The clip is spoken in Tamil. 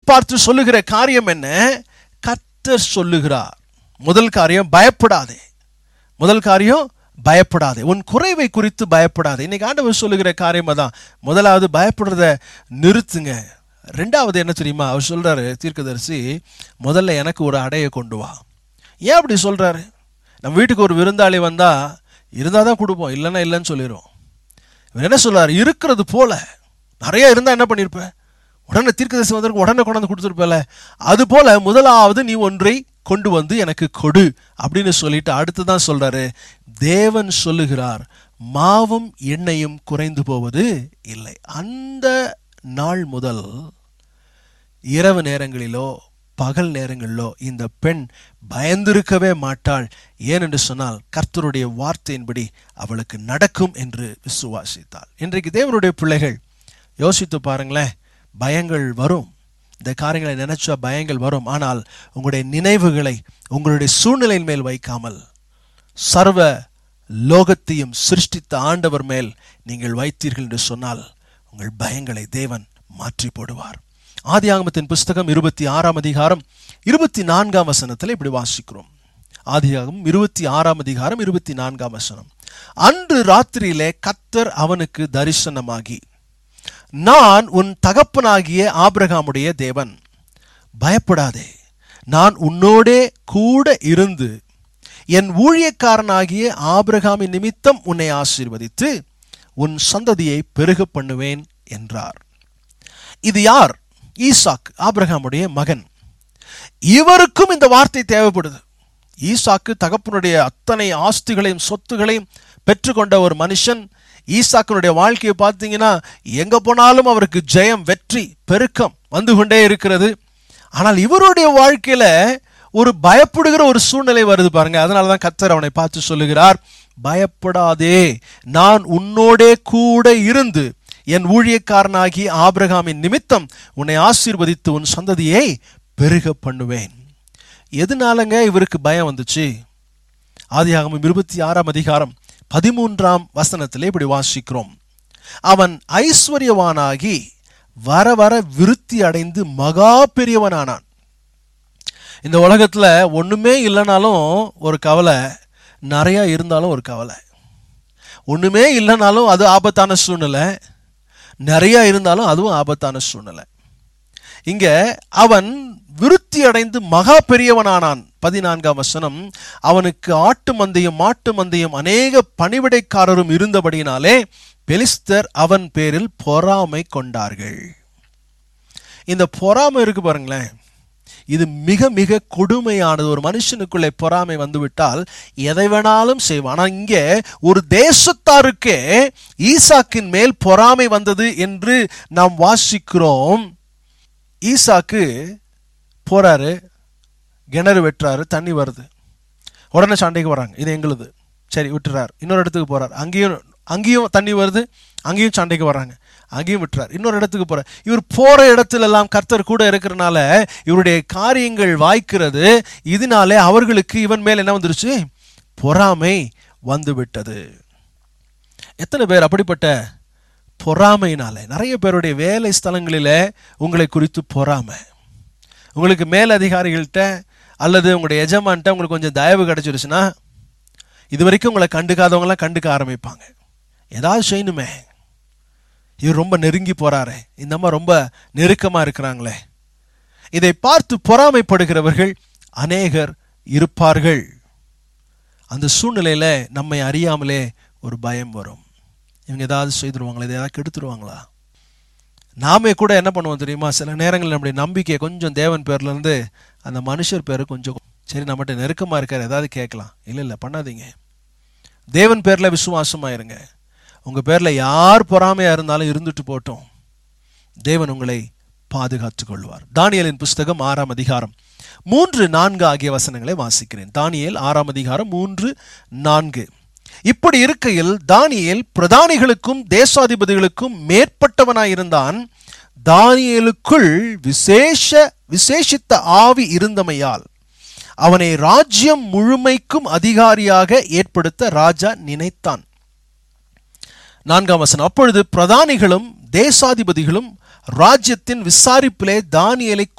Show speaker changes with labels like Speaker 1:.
Speaker 1: பார்த்து சொல்லுகிற காரியம் என்ன கர்த்தர் சொல்லுகிறார் முதல் காரியம் பயப்படாதே முதல் காரியம் பயப்படாதே உன் குறைவை குறித்து பயப்படாதே இன்னைக்கு ஆண்டவர் சொல்லுகிற காரியம் தான் முதலாவது பயப்படுறத நிறுத்துங்க ரெண்டாவது என்ன தெரியுமா அவர் சொல்றாரு தீர்க்கதரிசி முதல்ல எனக்கு ஒரு அடையை கொண்டு வா ஏன் அப்படி சொல்றாரு நம்ம வீட்டுக்கு ஒரு விருந்தாளி வந்தா இருந்தால் தான் கொடுப்போம் இல்லைன்னா இல்லைன்னு சொல்லிடுவோம் இவர் என்ன சொல்றாரு இருக்கிறது போல நிறைய இருந்தா என்ன பண்ணிருப்ப உடனே தீர்க்கதரிசி வந்திருக்கு உடனே கொண்டாந்து கொடுத்துருப்பல அது போல முதலாவது நீ ஒன்றை கொண்டு வந்து எனக்கு கொடு அப்படின்னு சொல்லிட்டு அடுத்து தான் சொல்றாரு தேவன் சொல்லுகிறார் மாவும் எண்ணெயும் குறைந்து போவது இல்லை அந்த நாள் முதல் இரவு நேரங்களிலோ பகல் நேரங்களிலோ இந்த பெண் பயந்திருக்கவே மாட்டாள் ஏனென்று சொன்னால் கர்த்தருடைய வார்த்தையின்படி அவளுக்கு நடக்கும் என்று விசுவாசித்தாள் இன்றைக்கு தேவனுடைய பிள்ளைகள் யோசித்து பாருங்களேன் பயங்கள் வரும் இந்த காரியங்களை நினைச்சா பயங்கள் வரும் ஆனால் உங்களுடைய நினைவுகளை உங்களுடைய சூழ்நிலையின் மேல் வைக்காமல் சர்வ லோகத்தையும் சிருஷ்டித்த ஆண்டவர் மேல் நீங்கள் வைத்தீர்கள் என்று சொன்னால் உங்கள் பயங்களை தேவன் மாற்றி போடுவார் ஆதியாகமத்தின் புஸ்தகம் இருபத்தி ஆறாம் அதிகாரம் இருபத்தி நான்காம் வசனத்தில் இப்படி வாசிக்கிறோம் ஆதியாகமம் இருபத்தி ஆறாம் அதிகாரம் இருபத்தி நான்காம் வசனம் அன்று ராத்திரியிலே கத்தர் அவனுக்கு தரிசனமாகி நான் உன் தகப்பனாகிய ஆபிரகாமுடைய தேவன் பயப்படாதே நான் உன்னோடே கூட இருந்து என் ஊழியக்காரனாகிய ஆபிரகாமின் நிமித்தம் உன்னை ஆசீர்வதித்து உன் சந்ததியை பெருக பண்ணுவேன் என்றார் இது யார் ஈசாக் ஆபிரகாமுடைய மகன் இவருக்கும் இந்த வார்த்தை தேவைப்படுது ஈசாக்கு தகப்பனுடைய அத்தனை ஆஸ்திகளையும் சொத்துகளையும் பெற்றுக்கொண்ட ஒரு மனுஷன் ஈசாக்கினுடைய வாழ்க்கையை பார்த்தீங்கன்னா எங்க போனாலும் அவருக்கு ஜெயம் வெற்றி பெருக்கம் வந்து கொண்டே இருக்கிறது ஆனால் இவருடைய வாழ்க்கையில ஒரு பயப்படுகிற ஒரு சூழ்நிலை வருது பாருங்க அதனால தான் கத்தர் அவனை பார்த்து சொல்லுகிறார் பயப்படாதே நான் உன்னோடே கூட இருந்து என் ஊழியக்காரனாகி ஆபிரகாமின் நிமித்தம் உன்னை ஆசீர்வதித்து உன் சந்ததியை பெருக பண்ணுவேன் எதனாலங்க இவருக்கு பயம் வந்துச்சு ஆதியாகமம் இருபத்தி ஆறாம் அதிகாரம் பதிமூன்றாம் வசனத்திலே இப்படி வாசிக்கிறோம் அவன் ஐஸ்வர்யவானாகி வர வர விருத்தி அடைந்து மகா பெரியவனானான் இந்த உலகத்துல ஒண்ணுமே இல்லைனாலும் ஒரு கவலை நிறைய இருந்தாலும் ஒரு கவலை ஒண்ணுமே இல்லைனாலும் அது ஆபத்தான சூழ்நிலை நிறைய இருந்தாலும் அதுவும் ஆபத்தான சூழ்நிலை இங்க அவன் விருத்தி அடைந்து மகா பெரியவனானான் பதினான்காம் வசனம் அவனுக்கு ஆட்டு மந்தையும் மாட்டு மந்தையும் அநேக பணிவிடைக்காரரும் இருந்தபடியினாலே பெலிஸ்தர் அவன் பேரில் பொறாமை கொண்டார்கள் இந்த பொறாமை இருக்கு பாருங்களேன் இது மிக மிக கொடுமையானது ஒரு மனுஷனுக்குள்ளே பொறாமை வந்துவிட்டால் எதை வேணாலும் செய்வான் ஆனால் இங்கே ஒரு தேசத்தாருக்கே ஈசாக்கின் மேல் பொறாமை வந்தது என்று நாம் வாசிக்கிறோம் ஈசாக்கு போறாரு கிணறு வெட்டுறாரு தண்ணி வருது உடனே சண்டைக்கு வராங்க இது எங்களுது சரி விட்டுறாரு இன்னொரு இடத்துக்கு போறார் அங்கேயும் அங்கேயும் தண்ணி வருது அங்கேயும் சண்டைக்கு வர்றாங்க அங்கேயும் விட்டுறார் இன்னொரு இடத்துக்கு போறார் இவர் போற இடத்துல எல்லாம் கர்த்தர் கூட இருக்கிறனால இவருடைய காரியங்கள் வாய்க்கிறது இதனாலே அவர்களுக்கு இவன் மேல் என்ன வந்துருச்சு பொறாமை வந்து விட்டது எத்தனை பேர் அப்படிப்பட்ட பொறாமையினால நிறைய பேருடைய வேலை ஸ்தலங்களில் உங்களை குறித்து பொறாமை உங்களுக்கு மேலதிகாரிகள்கிட்ட அல்லது உங்களுடைய எஜமான்ட்ட உங்களுக்கு கொஞ்சம் தயவு கிடைச்சிருச்சுன்னா இது வரைக்கும் உங்களை கண்டுக்காதவங்களாம் கண்டுக்க ஆரம்பிப்பாங்க ஏதாவது செய்யணுமே இவர் ரொம்ப நெருங்கி போறாரே இந்த அம்மா ரொம்ப நெருக்கமா இருக்கிறாங்களே இதை பார்த்து பொறாமைப்படுகிறவர்கள் அநேகர் இருப்பார்கள் அந்த சூழ்நிலையில நம்மை அறியாமலே ஒரு பயம் வரும் இவங்க ஏதாவது செய்துருவாங்களா இதை ஏதாவது கெடுத்துருவாங்களா நாமே கூட என்ன பண்ணுவோம் தெரியுமா சில நேரங்களில் நம்முடைய நம்பிக்கையை கொஞ்சம் தேவன் பேர்ல இருந்து அந்த மனுஷர் பேரு கொஞ்சம் சரி நம்மகிட்ட நெருக்கமா இருக்காரு ஏதாவது கேட்கலாம் இல்லை இல்லை பண்ணாதீங்க தேவன் பேர்ல விசுவாசமா இருங்க உங்க பேர்ல யார் பொறாமையா இருந்தாலும் இருந்துட்டு போட்டோம் தேவன் உங்களை பாதுகாத்துக் கொள்வார் தானியலின் புஸ்தகம் ஆறாம் அதிகாரம் மூன்று நான்கு ஆகிய வசனங்களை வாசிக்கிறேன் தானியேல் ஆறாம் அதிகாரம் மூன்று நான்கு இப்படி இருக்கையில் தானியேல் பிரதானிகளுக்கும் தேசாதிபதிகளுக்கும் மேற்பட்டவனாயிருந்தான் தானியேலுக்குள் விசேஷ விசேஷித்த ஆவி இருந்தமையால் அவனை ராஜ்யம் முழுமைக்கும் அதிகாரியாக ஏற்படுத்த ராஜா நினைத்தான் நான்காம் வசனம் அப்பொழுது பிரதானிகளும் தேசாதிபதிகளும் ராஜ்யத்தின் விசாரிப்பிலே தானியலை